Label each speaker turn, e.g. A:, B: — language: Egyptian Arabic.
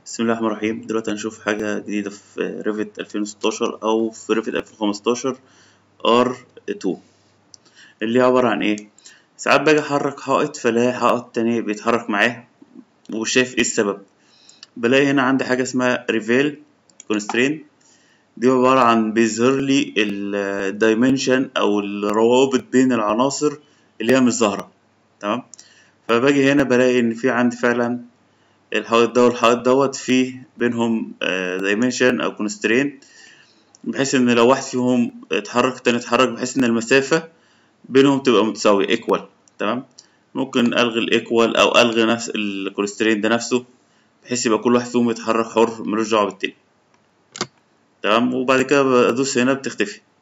A: بسم الله الرحمن الرحيم دلوقتي هنشوف حاجة جديدة في ريفت 2016 أو في ريفت 2015 ار 2 اللي هي عبارة عن ايه ساعات باجي أحرك حائط فلاقي حائط تاني بيتحرك معاه ومش شايف ايه السبب بلاقي هنا عندي حاجة اسمها ريفيل كونسترين دي عبارة عن بيظهر لي الدايمنشن أو الروابط بين العناصر اللي هي مش ظاهرة تمام فباجي هنا بلاقي إن في عندي فعلا الحائط ده والحائط دوت فيه بينهم دايمنشن او كونسترين بحيث ان لو واحد فيهم اتحرك التاني اتحرك بحيث ان المسافة بينهم تبقى متساوية ايكوال تمام ممكن الغي الايكوال او الغي نفس الكونسترين ده نفسه بحيث يبقى كل واحد فيهم يتحرك حر ملوش دعوة بالتاني تمام وبعد كده بدوس هنا بتختفي